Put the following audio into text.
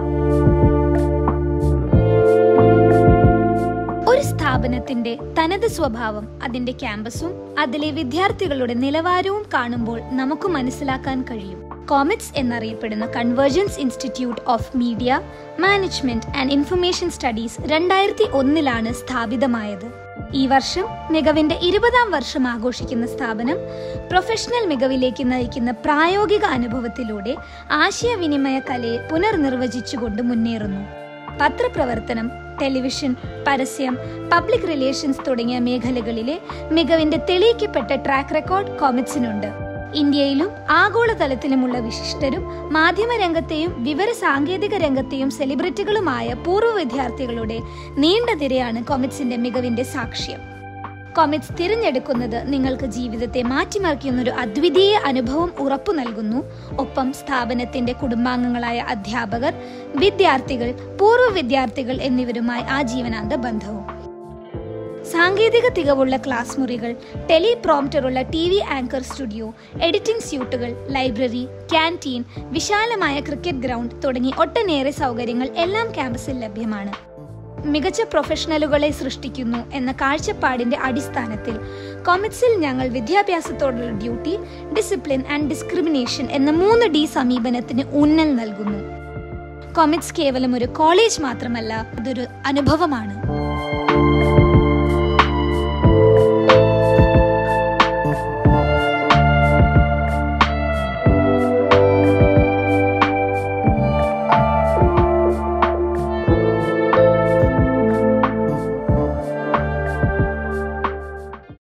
ഒരു സ്ഥാപനത്തിന്റെ തനത് സ്വഭാവം അതിന്റെ ക്യാമ്പസും അതിലെ വിദ്യാർത്ഥികളുടെ നിലവാരവും കാണുമ്പോൾ നമുക്ക് മനസ്സിലാക്കാൻ കഴിയും കോമിറ്റ്സ് എന്നറിയപ്പെടുന്ന convergence institute of media management and information studies രണ്ടായിരത്തി ഒന്നിലാണ് സ്ഥാപിതമായത് ഈ വർഷം മികവിന്റെ ഇരുപതാം വർഷം ആഘോഷിക്കുന്ന സ്ഥാപനം പ്രൊഫഷണൽ മികവിലേക്ക് നയിക്കുന്ന പ്രായോഗിക അനുഭവത്തിലൂടെ ആശയവിനിമയ കലയെ പുനർനിർവചിച്ചുകൊണ്ട് മുന്നേറുന്നു പത്രപ്രവർത്തനം ടെലിവിഷൻ പരസ്യം പബ്ലിക് റിലേഷൻസ് തുടങ്ങിയ മേഖലകളിലെ മികവിന്റെ തെളിയിക്കപ്പെട്ട ട്രാക്ക് റെക്കോർഡ് കോമിറ്റ്സിനുണ്ട് ഇന്ത്യയിലും ആഗോളതലത്തിലുമുള്ള വിശിഷ്ടരും മാധ്യമരംഗത്തെയും വിവര സാങ്കേതിക രംഗത്തെയും സെലിബ്രിറ്റികളുമായ പൂർവ്വ വിദ്യാർത്ഥികളുടെ നീണ്ട നിരയാണ് കോമിറ്റ്സിന്റെ മികവിന്റെ സാക്ഷ്യം കോമിറ്റ്സ് തിരഞ്ഞെടുക്കുന്നത് നിങ്ങൾക്ക് ജീവിതത്തെ മാറ്റിമറിക്കുന്ന ഒരു അദ്വിതീയ അനുഭവം ഉറപ്പു നൽകുന്നു ഒപ്പം സ്ഥാപനത്തിന്റെ കുടുംബാംഗങ്ങളായ അധ്യാപകർ വിദ്യാർത്ഥികൾ പൂർവ്വ വിദ്യാർത്ഥികൾ എന്നിവരുമായി ആജീവനാന്ത ബന്ധവും സാങ്കേതിക തികവുള്ള ക്ലാസ് മുറികൾ ടെലി പ്രോംപ്റ്ററുള്ള T V anchor studio editing സ്യൂട്ടുകൾ ലൈബ്രറി ക്യാൻറ്റീൻ വിശാലമായ ക്രിക്കറ്റ് ഗ്രൗണ്ട് തുടങ്ങി ഒട്ടനേറെ സൗകര്യങ്ങൾ എല്ലാം ക്യാമ്പസിൽ ലഭ്യമാണ് മികച്ച പ്രൊഫഷണലുകളെ സൃഷ്ടിക്കുന്നു എന്ന കാഴ്ചപ്പാടിന്റെ അടിസ്ഥാനത്തിൽ കോമിറ്റ്സിൽ ഞങ്ങൾ വിദ്യാഭ്യാസത്തോടുള്ള ഡ്യൂട്ടി ഡിസിപ്ലിൻ ആൻഡ് ഡിസ്ക്രിമിനേഷൻ എന്ന മൂന്ന് ഡി സമീപനത്തിന് ഊന്നൽ നൽകുന്നു കോമിറ്റ്സ് കേവലം ഒരു കോളേജ് മാത്രമല്ല അതൊരു അനുഭവമാണ്